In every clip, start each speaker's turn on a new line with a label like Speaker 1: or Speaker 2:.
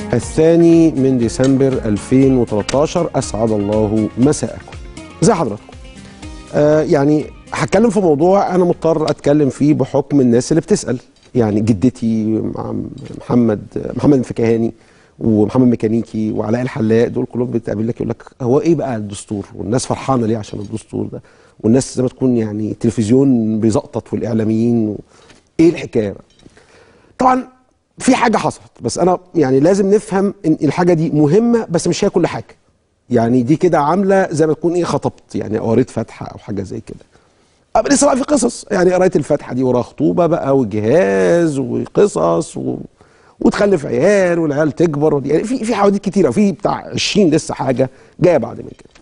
Speaker 1: الثاني من ديسمبر 2013 اسعد الله مساءكم زي حضراتكم آه يعني هتكلم في موضوع انا مضطر اتكلم فيه بحكم الناس اللي بتسال يعني جدتي مع محمد محمد الفكهاني ومحمد ميكانيكي وعلاء الحلاق دول كلهم بتقابل لك يقول لك هو ايه بقى الدستور والناس فرحانه ليه عشان الدستور ده والناس زي ما تكون يعني التلفزيون بيزقطط والاعلاميين و... ايه الحكايه بقى طبعا في حاجه حصلت بس انا يعني لازم نفهم ان الحاجه دي مهمه بس مش هي كل حاجه يعني دي كده عامله زي ما تكون ايه خطبت يعني قريت فاتحه او حاجه زي كده أه لسه بقى في قصص يعني قرايه الفاتحه دي وراها خطوبه بقى وجهاز وقصص و... وتخلف عيال والعيال تكبر يعني في في حواديت كتيره وفي بتاع 20 لسه حاجه جايه بعد من كده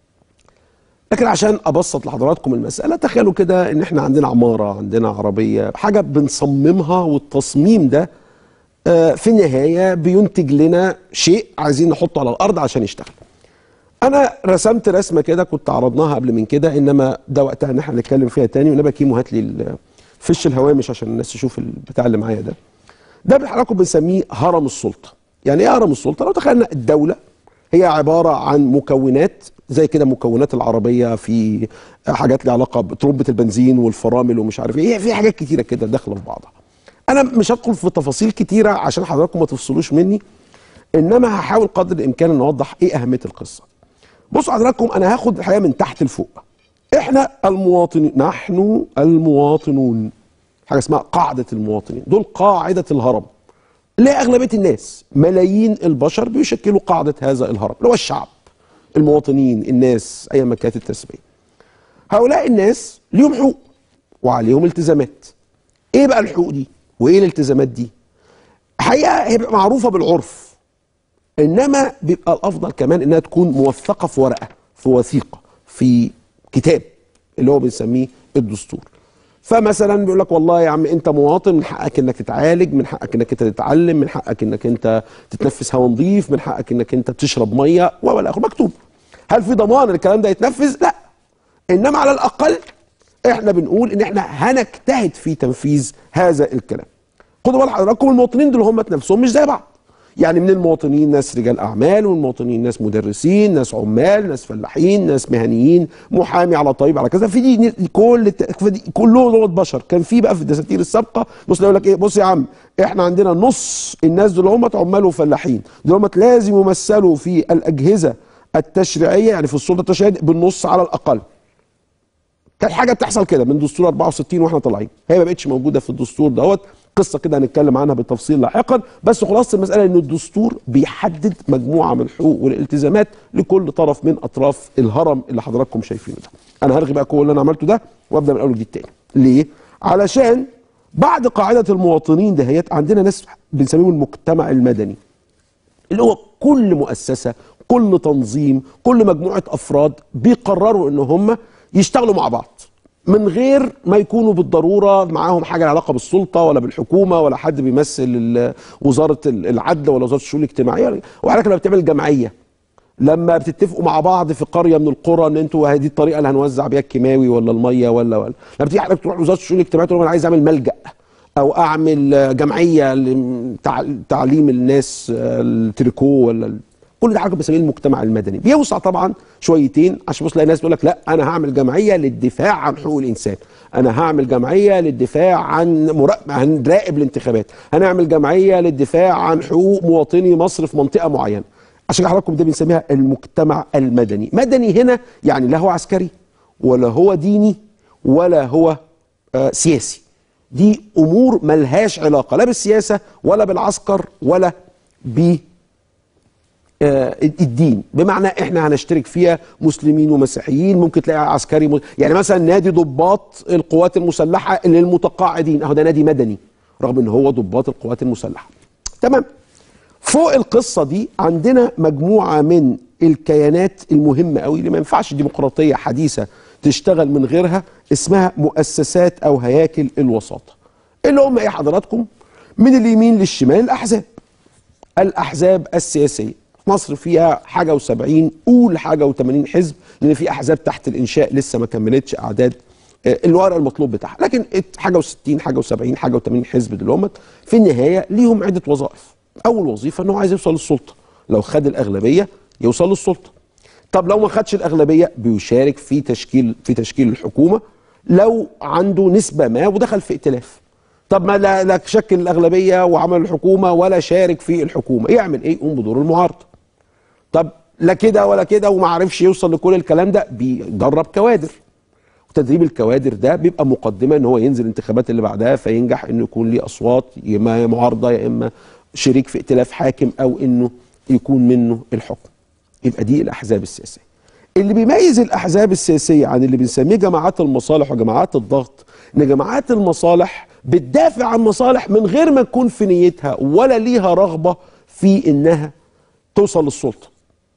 Speaker 1: لكن عشان ابسط لحضراتكم المساله تخيلوا كده ان احنا عندنا عماره عندنا عربيه حاجه بنصممها والتصميم ده آه، في النهايه بينتج لنا شيء عايزين نحطه على الارض عشان يشتغل انا رسمت رسمه كده كنت عرضناها قبل من كده انما ده وقتها ان احنا نتكلم فيها تاني ونبقى كيمو هات لي ال- فش الهوامش عشان الناس تشوف البتاع اللي معايا ده ده بحضراتكم بنسميه هرم السلطه يعني ايه هرم السلطه لو تخيلنا الدوله هي عباره عن مكونات زي كده مكونات العربيه في حاجات ليها علاقه بترمبه البنزين والفرامل ومش عارف ايه في حاجات كتيره كده داخله في بعضها انا مش هدخل في تفاصيل كتيره عشان حضراتكم ما تفصلوش مني انما هحاول قدر الامكان ان اوضح ايه اهميه القصه بصوا حضراتكم انا هاخد الحقيقه من تحت لفوق احنا المواطنين نحن المواطنون حاجه اسمها قاعده المواطنين دول قاعده الهرم اللي هي اغلبيه الناس ملايين البشر بيشكلوا قاعده هذا الهرم اللي هو الشعب المواطنين الناس ايا ما كانت التسميه هؤلاء الناس ليهم حقوق وعليهم التزامات ايه بقى الحقوق دي وايه الالتزامات دي حقيقه هي بتبقى معروفه بالعرف انما بيبقى الافضل كمان انها تكون موثقه في ورقه في وثيقه في كتاب اللي هو بنسميه الدستور فمثلا بيقول لك والله يا عم انت مواطن من حقك انك تتعالج من حقك انك انت تتعلم من حقك انك انت تتنفس هواء نظيف من حقك انك انت تشرب ميه والى اخره مكتوب هل في ضمان ان الكلام ده يتنفذ لا انما على الاقل احنا بنقول ان احنا هنجتهد في تنفيذ هذا الكلام خدوا بال حضراتكم المواطنين دول هم نفسهم مش زي بعض يعني من المواطنين ناس رجال اعمال ومن المواطنين ناس مدرسين ناس عمال ناس فلاحين ناس مهنيين محامي على طبيب على كذا في دي كل الت- في دي كلهم دول بشر كان في بقى في الدساتير السابقه بص يقول لك ايه بص يا عم احنا عندنا نص الناس دول هم عمال وفلاحين دول هم لازم يمثلوا في الاجهزه التشريعيه يعني في السلطه التشريعيه بالنص على الاقل كانت حاجه بتحصل كده من دستور 64 واحنا طالعين هي ما بقتش موجوده في الدستور دوت قصه كده هنتكلم عنها بالتفصيل لاحقا بس خلاصه المساله ان الدستور بيحدد مجموعه من الحقوق والالتزامات لكل طرف من اطراف الهرم اللي حضراتكم شايفينه ده انا هرغي بقى كل اللي انا عملته ده وابدا من اول جديد تاني ليه علشان بعد قاعده المواطنين دهيت عندنا ناس بنسميهم المجتمع المدني اللي هو كل مؤسسه كل تنظيم كل مجموعه افراد بيقرروا ان هم يشتغلوا مع بعض من غير ما يكونوا بالضروره معاهم حاجه لها علاقه بالسلطه ولا بالحكومه ولا حد بيمثل ال- وزاره ال- العدل ولا وزاره الشؤون الاجتماعيه وحضرتك لما بتعمل جمعيه لما بتتفقوا مع بعض في قريه من القرى ان انتوا هذه الطريقه اللي هنوزع بيها الكيماوي ولا الميه ولا ولا لما بتيجي حضرتك تروح وزاره الشؤون الاجتماعيه تقول لهم انا عايز اعمل ملجا او اعمل آه، جمعيه لتعليم الناس آه، التريكو ولا ال- كل ده حاجه بنسميه المجتمع المدني بيوسع طبعا شويتين عشان بص تلاقي ناس بيقول لك لا انا هعمل جمعيه للدفاع عن حقوق الانسان انا هعمل جمعيه للدفاع عن مراقبه هنراقب الانتخابات هنعمل جمعيه للدفاع عن حقوق مواطني مصر في منطقه معينه عشان حضراتكم ده بنسميها المجتمع المدني مدني هنا يعني لا هو عسكري ولا هو ديني ولا هو آه سياسي دي امور ملهاش علاقه لا بالسياسه ولا بالعسكر ولا ب آه، الدين بمعنى احنا هنشترك فيها مسلمين ومسيحيين ممكن تلاقي عسكري م... يعني مثلا نادي ضباط القوات المسلحه للمتقاعدين اهو ده نادي مدني رغم ان هو ضباط القوات المسلحه تمام فوق القصه دي عندنا مجموعه من الكيانات المهمه قوي اللي ما ينفعش ديمقراطيه حديثه تشتغل من غيرها اسمها مؤسسات او هياكل الوساطه اللي هم ايه حضراتكم من اليمين للشمال الاحزاب الاحزاب السياسيه مصر فيها حاجه و70 قول حاجه و80 حزب لان في احزاب تحت الانشاء لسه ما كملتش اعداد آه، الورق المطلوب بتاعها لكن ات- حاجه و60 حاجه و70 حاجه و80 حزب دول هم في النهايه ليهم عده وظائف اول وظيفه انه عايز يوصل للسلطه لو خد الاغلبيه يوصل للسلطه طب لو ما خدش الاغلبيه بيشارك في تشكيل في تشكيل الحكومه لو عنده نسبه ما ودخل في ائتلاف طب ما لا, لا شكل الاغلبيه وعمل الحكومه ولا شارك في الحكومه يعمل ايه يقوم بدور المعارضه طب لا كده ولا كده وما عرفش يوصل لكل الكلام ده بيدرب كوادر وتدريب الكوادر ده بيبقى مقدمه ان هو ينزل الانتخابات اللي بعدها فينجح انه يكون ليه اصوات يا اما معارضه يا اما شريك في ائتلاف حاكم او انه يكون منه الحكم يبقى دي الاحزاب السياسيه اللي بيميز الاحزاب السياسيه عن اللي بنسميه جماعات المصالح وجماعات الضغط ان جماعات المصالح بتدافع عن مصالح من غير ما تكون في نيتها ولا ليها رغبه في انها توصل للسلطه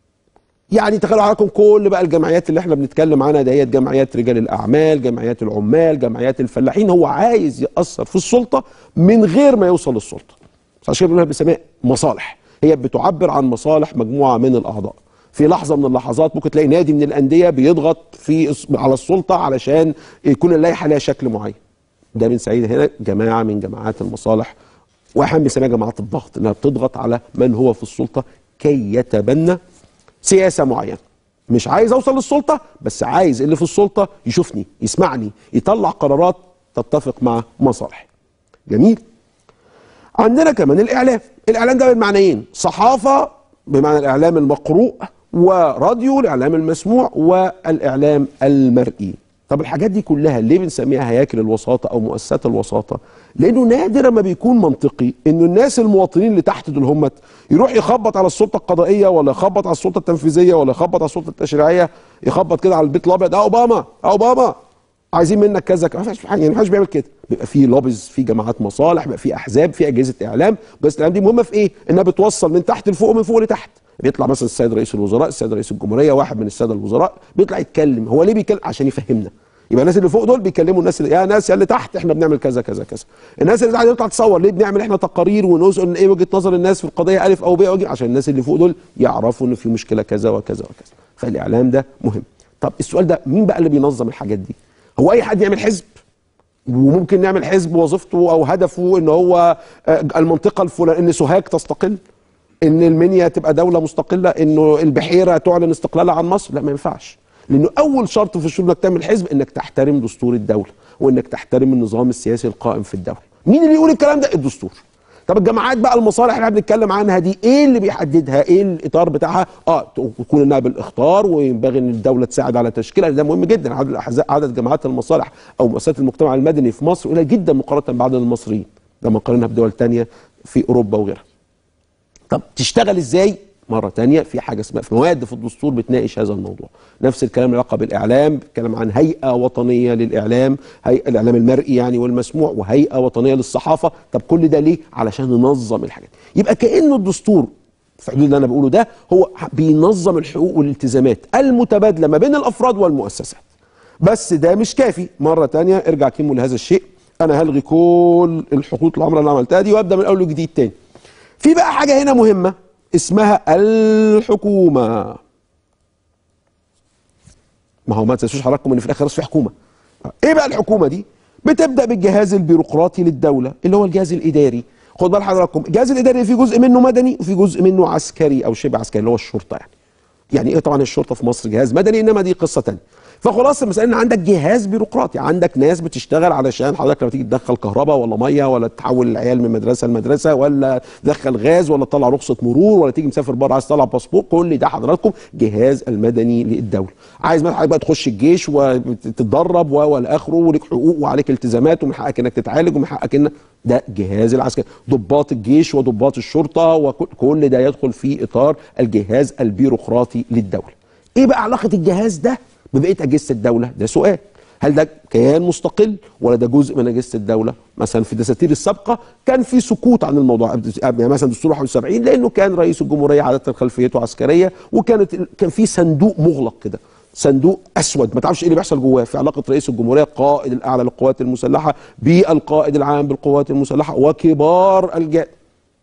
Speaker 1: يعني تخيلوا حضراتكم كل بقى الجمعيات اللي احنا بنتكلم عنها ديت جمعيات رجال الاعمال جمعيات العمال جمعيات الفلاحين هو عايز ياثر في السلطه من غير ما يوصل للسلطه عشان كده بنقولها بنسميها مصالح هي بتعبر عن مصالح مجموعه من الاعضاء في لحظه من اللحظات ممكن تلاقي نادي من الانديه بيضغط في على السلطه علشان يكون اللائحه ليها شكل معين ده بنسميه هنا جماعه من جماعات المصالح واحيانا بنسميها جماعات الضغط انها بتضغط على من هو في السلطه كي يتبنى سياسه معينه مش عايز اوصل للسلطه بس عايز اللي في السلطه يشوفني يسمعني يطلع قرارات تتفق مع مصالحي جميل عندنا كمان الاعلام الاعلام ده بالمعنيين صحافه بمعنى الاعلام المقروء وراديو الاعلام المسموع والاعلام المرئي طب الحاجات دي كلها ليه بنسميها هياكل الوساطه او مؤسسات الوساطه لانه نادرا ما بيكون منطقي انه الناس المواطنين اللي تحت دول هم يروح يخبط على السلطه القضائيه ولا يخبط على السلطه التنفيذيه ولا يخبط على السلطه التشريعيه يخبط كده على البيت الابيض يا اوباما يا اوباما عايزين منك كذا ما فيش يعني ما حدش بيعمل كده بيبقى في لوبز في جماعات مصالح بيبقى في احزاب في اجهزه اعلام اجهزه الاعلام دي مهمه في ايه انها بتوصل من تحت لفوق ومن فوق لتحت بيطلع مثلا السيد رئيس الوزراء السيد رئيس الجمهوريه واحد من الساده الوزراء بيطلع يتكلم هو ليه بيتكلم عشان يفهمنا يبقى الناس اللي فوق دول بيكلموا الناس اللي يا ناس يا اللي تحت احنا بنعمل كذا كذا كذا الناس اللي تحت تطلع تصور ليه بنعمل احنا تقارير ونقول ايه وجهه نظر الناس في القضيه الف او ب او ج عشان الناس اللي فوق دول يعرفوا ان في مشكله كذا وكذا وكذا فالاعلام ده مهم طب السؤال ده مين بقى اللي بينظم الحاجات دي هو اي حد يعمل حزب وممكن نعمل حزب وظيفته او هدفه ان هو المنطقه الفلانيه ان سوهاج تستقل ان المنيا تبقى دوله مستقله انه البحيره تعلن استقلالها عن مصر لا ما ينفعش لانه اول شرط في الشروط انك تعمل حزب انك تحترم دستور الدوله وانك تحترم النظام السياسي القائم في الدوله مين اللي يقول الكلام ده الدستور طب الجماعات بقى المصالح اللي احنا بنتكلم عنها دي ايه اللي بيحددها ايه الاطار بتاعها اه تكون انها بالاخطار وينبغي ان الدوله تساعد على تشكيلها ده مهم جدا عدد الاحزاب عدد جماعات المصالح او مؤسسات المجتمع المدني في مصر قليل جدا مقارنه بعدد المصريين لما قارنها بدول تانية في اوروبا وغيرها طب تشتغل ازاي مرة تانية في حاجة اسمها في مواد في الدستور بتناقش هذا الموضوع نفس الكلام له علاقة بالإعلام بيتكلم عن هيئة وطنية للإعلام هيئة الإعلام المرئي يعني والمسموع وهيئة وطنية للصحافة طب كل ده ليه علشان ننظم الحاجات يبقى كأنه الدستور في حدود اللي أنا بقوله ده هو بينظم الحقوق والالتزامات المتبادلة ما بين الأفراد والمؤسسات بس ده مش كافي مرة تانية ارجع كيمو لهذا الشيء أنا هلغي كل الحقوق العمرة اللي عملتها دي وأبدأ من أول وجديد تاني في بقى حاجة هنا مهمة اسمها الحكومة ما هو ما تنسوش حضراتكم ان في الاخر في حكومة ايه بقى الحكومة دي بتبدأ بالجهاز البيروقراطي للدولة اللي هو الجهاز الإداري خد بال حضراتكم الجهاز الإداري في جزء منه مدني وفي جزء منه عسكري أو شبه عسكري اللي هو الشرطة يعني يعني ايه طبعا الشرطة في مصر جهاز مدني انما دي قصة تانية فخلاص المسألة ان عندك جهاز بيروقراطي عندك ناس بتشتغل علشان حضرتك لما تيجي تدخل كهرباء ولا ميه ولا تحول العيال من مدرسه لمدرسه ولا تدخل غاز ولا تطلع رخصه مرور ولا تيجي مسافر بره عايز تطلع باسبور كل ده حضراتكم جهاز المدني للدوله عايز مثلا بقى تخش الجيش وتتدرب والى اخره ولك حقوق وعليك التزامات ومن حقك انك تتعالج ومن حقك ان ده جهاز العسكري ضباط الجيش وضباط الشرطه وكل ده يدخل في اطار الجهاز البيروقراطي للدوله ايه بقى علاقه الجهاز ده ببقيه اجهزه الدوله ده سؤال هل ده كيان مستقل ولا ده جزء من اجهزه الدوله مثلا في الدساتير السابقه كان في سكوت عن الموضوع يعني مثلا دستور 71 لانه كان رئيس الجمهوريه عاده خلفيته عسكريه وكانت كان في صندوق مغلق كده صندوق اسود ما تعرفش ايه اللي بيحصل جواه في علاقه رئيس الجمهوريه القائد الاعلى للقوات المسلحه بالقائد العام بالقوات المسلحه وكبار الجا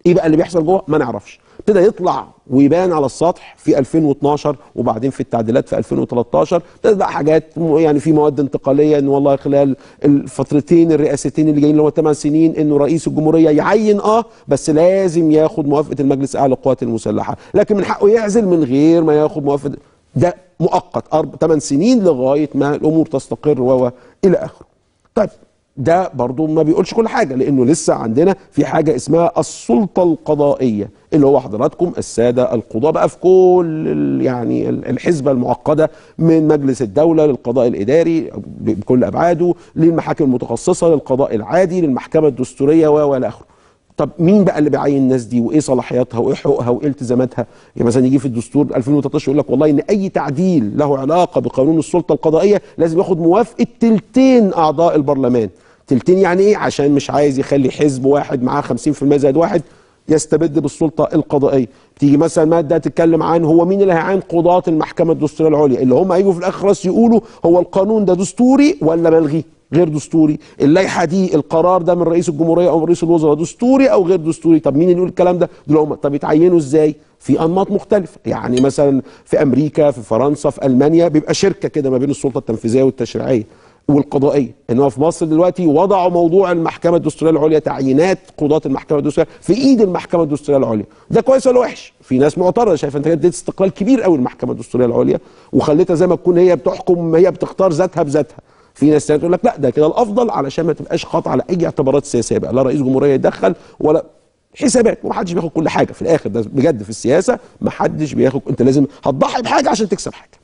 Speaker 1: ايه بقى اللي بيحصل جوه ما نعرفش ابتدى يطلع ويبان على السطح في 2012 وبعدين في التعديلات في 2013 ابتدت بقى حاجات م- يعني في مواد انتقاليه ان والله خلال الفترتين الرئاستين اللي جايين اللي هو 8 سنين انه رئيس الجمهوريه يعين اه بس لازم ياخد موافقه المجلس الاعلى للقوات المسلحه لكن من حقه يعزل من غير ما ياخد موافقه ده مؤقت 8 سنين لغايه ما الامور تستقر و و الى اخره طيب ده برضو ما بيقولش كل حاجة لأنه لسه عندنا في حاجة اسمها السلطة القضائية اللي هو حضراتكم السادة القضاة بقى في كل ال- يعني ال- الحزبة المعقدة من مجلس الدولة للقضاء الإداري بكل أبعاده للمحاكم المتخصصة للقضاء العادي للمحكمة الدستورية و و إلى آخره طب مين بقى اللي بيعين الناس دي وايه صلاحياتها وايه حقوقها وايه التزاماتها يعني مثلا يجي في الدستور 2013 يقول لك والله ان اي تعديل له علاقه بقانون السلطه القضائيه لازم ياخد موافقه تلتين اعضاء البرلمان تلتين يعني ايه عشان مش عايز يخلي حزب واحد معاه 50% زائد واحد يستبد بالسلطه القضائيه تيجي مثلا ماده تتكلم عن هو مين اللي هيعين قضاه المحكمه الدستوريه العليا اللي هم هيجوا في الاخر خلاص يقولوا هو القانون ده دستوري ولا ملغي غير دستوري اللائحه دي القرار ده من رئيس الجمهوريه او من رئيس الوزراء دستوري او غير دستوري طب مين اللي يقول الكلام ده دول هم طب يتعينوا ازاي في انماط مختلفه يعني مثلا في امريكا في فرنسا في المانيا بيبقى شركه كده ما بين السلطه التنفيذيه والتشريعيه والقضائيه انما في مصر دلوقتي وضعوا موضوع المحكمه الدستوريه العليا تعيينات قضاه المحكمه الدستوريه في ايد المحكمه الدستوريه العليا ده كويس ولا وحش في ناس معترضه شايفه انت اديت استقلال كبير قوي المحكمه الدستوريه العليا وخليتها زي ما تكون هي بتحكم هي بتختار ذاتها بذاتها في ناس تانية تقول لك لا ده كده الافضل علشان ما تبقاش خاطئه على اي اعتبارات سياسيه بقى لا رئيس جمهوريه يتدخل ولا حسابات ومحدش بياخد كل حاجه في الاخر ده بجد في السياسه محدش بياخد انت لازم هتضحي بحاجه عشان تكسب حاجه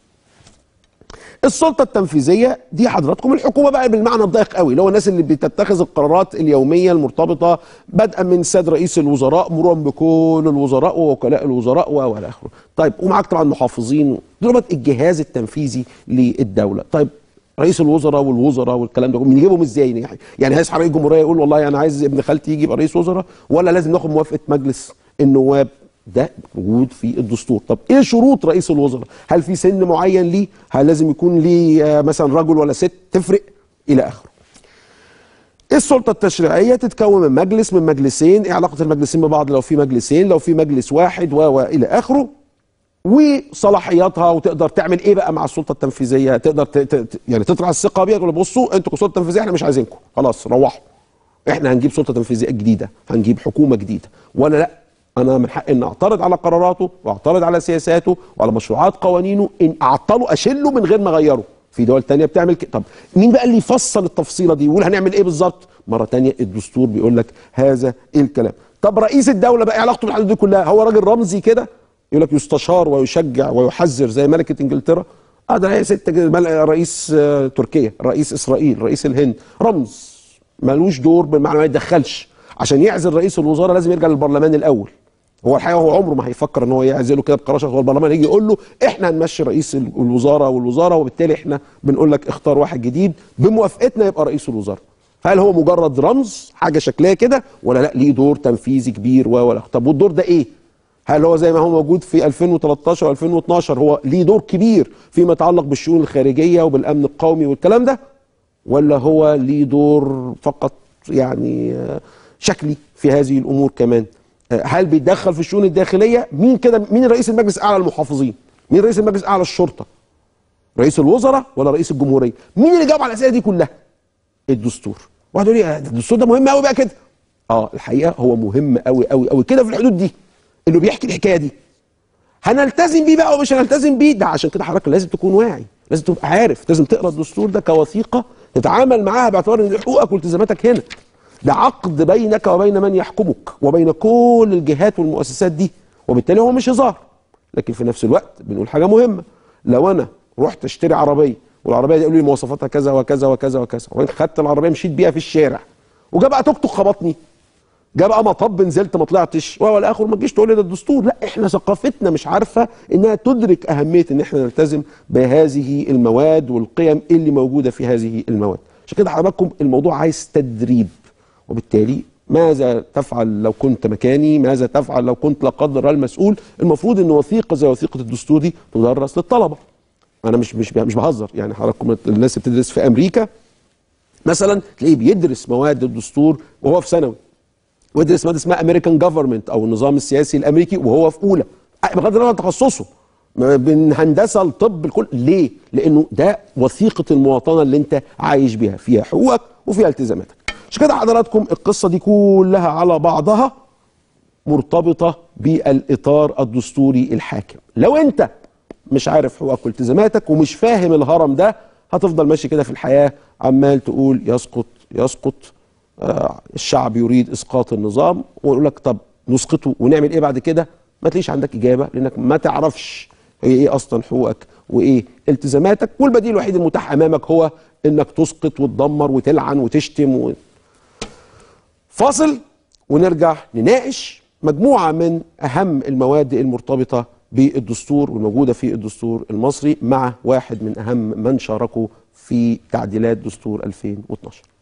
Speaker 1: السلطه التنفيذيه دي حضراتكم الحكومه بقى بالمعنى الضيق قوي اللي هو الناس اللي بتتخذ القرارات اليوميه المرتبطه بدءا من سيد رئيس الوزراء مرورا بكل الوزراء ووكلاء الوزراء و- والى اخره. طيب ومعاك طبعا محافظين دول الجهاز التنفيذي للدوله. طيب رئيس الوزراء والوزراء والكلام ده بنجيبهم ازاي يعني يعني هيصحى رئيس الجمهوريه يقول والله انا عايز ابن خالتي يجي يبقى رئيس وزراء ولا لازم ناخد موافقه مجلس النواب ده موجود في الدستور طب ايه شروط رئيس الوزراء هل في سن معين ليه هل لازم يكون ليه آه، مثلا رجل ولا ست تفرق الى اخره السلطه التشريعيه تتكون من مجلس من مجلسين ايه علاقه المجلسين ببعض لو في مجلسين لو في مجلس واحد و والى اخره وصلاحياتها وتقدر تعمل ايه بقى مع السلطه التنفيذيه تقدر ت... ت... ت- يعني تطلع الثقه بيها تقول بصوا انتوا كسلطه تنفيذيه احنا مش عايزينكم خلاص روحوا احنا هنجيب سلطه تنفيذيه جديده هنجيب حكومه جديده ولا لا انا من حقي ان اعترض على قراراته واعترض على سياساته وعلى مشروعات قوانينه ان اعطله اشله من غير ما اغيره في دول تانية بتعمل كده طب مين بقى اللي يفصل التفصيله دي ويقول هنعمل ايه بالظبط مره تانية الدستور بيقول لك هذا الكلام طب رئيس الدوله بقى إيه علاقته بالحاجات دي كلها هو راجل رمزي كده يقول لك يستشار ويشجع ويحذر زي ملكه انجلترا اه ده هي ست كده مل- رئيس آه، تركيا رئيس اسرائيل رئيس الهند رمز ملوش دور بالمعنى ما يتدخلش عشان يعزل رئيس الوزراء لازم يرجع للبرلمان الاول هو الحقيقه هو عمره ما هيفكر ان هو يعزله كده بقرار شخصي. هو البرلمان يجي يقول له احنا هنمشي رئيس ال- الوزاره والوزاره وبالتالي احنا بنقول لك اختار واحد جديد بموافقتنا يبقى رئيس الوزراء هل هو مجرد رمز حاجه شكليه كده ولا لا ليه دور تنفيذي كبير و ولا طب والدور ده ايه هل هو زي ما هو موجود في 2013 و2012 هو ليه دور كبير فيما يتعلق بالشؤون الخارجيه وبالامن القومي والكلام ده ولا هو ليه دور فقط يعني آه، شكلي في هذه الامور كمان آه، هل بيتدخل في الشؤون الداخليه مين كده مين رئيس المجلس الاعلى للمحافظين مين رئيس المجلس الاعلى للشرطه رئيس الوزراء ولا رئيس الجمهوريه مين اللي جاوب على الاسئله دي كلها الدستور واحد يقول لي آه، ده الدستور ده مهم قوي بقى كده اه الحقيقه هو مهم قوي قوي قوي كده في الحدود دي انه بيحكي الحكايه دي هنلتزم بيه بقى ومش هنلتزم بيه ده عشان كده حضرتك لازم تكون واعي لازم تبقى عارف لازم تقرا الدستور ده كوثيقه تتعامل معاها باعتبار ان حقوقك والتزاماتك هنا ده عقد بينك وبين من يحكمك وبين كل الجهات والمؤسسات دي وبالتالي هو مش هزار لكن في نفس الوقت بنقول حاجه مهمه لو انا رحت اشتري عربيه والعربيه دي يقولوا لي مواصفاتها كذا وكذا وكذا وكذا وبعدين خدت العربيه مشيت بيها في الشارع وجا بقى توك توك خبطني جاء بقى مطب نزلت ما طلعتش وهو الاخر ما تجيش تقول لي ده الدستور لا احنا ثقافتنا مش عارفه انها تدرك اهميه ان احنا نلتزم بهذه المواد والقيم اللي موجوده في هذه المواد عشان كده حضراتكم الموضوع عايز تدريب وبالتالي ماذا تفعل لو كنت مكاني ماذا تفعل لو كنت لا قدر الله المسؤول المفروض ان وثيقه زي وثيقه الدستور دي تدرس للطلبه انا مش مش مش بهزر يعني حضراتكم الناس اللي بتدرس في امريكا مثلا تلاقيه بيدرس مواد الدستور وهو في ثانوي ويدرس ماده اسمها امريكان جفرمنت او النظام السياسي الامريكي وهو في اولى بغض النظر عن تخصصه من هندسه لطب الكل ليه؟ لانه ده وثيقه المواطنه اللي انت عايش بيها فيها حقوقك وفيها التزاماتك عشان كده حضراتكم القصه دي كلها على بعضها مرتبطه بالاطار الدستوري الحاكم لو انت مش عارف حقوقك والتزاماتك ومش فاهم الهرم ده هتفضل ماشي كده في الحياه عمال تقول يسقط يسقط آه الشعب يريد اسقاط النظام ويقول لك طب نسقطه ونعمل ايه بعد كده ما تلاقيش عندك اجابه لانك ما تعرفش هي ايه اصلا حقوقك وايه التزاماتك والبديل الوحيد المتاح امامك هو انك تسقط وتدمر وتلعن وتشتم و... فاصل ونرجع نناقش مجموعه من اهم المواد المرتبطه بالدستور والموجوده في الدستور المصري مع واحد من اهم من شاركوا في تعديلات دستور 2012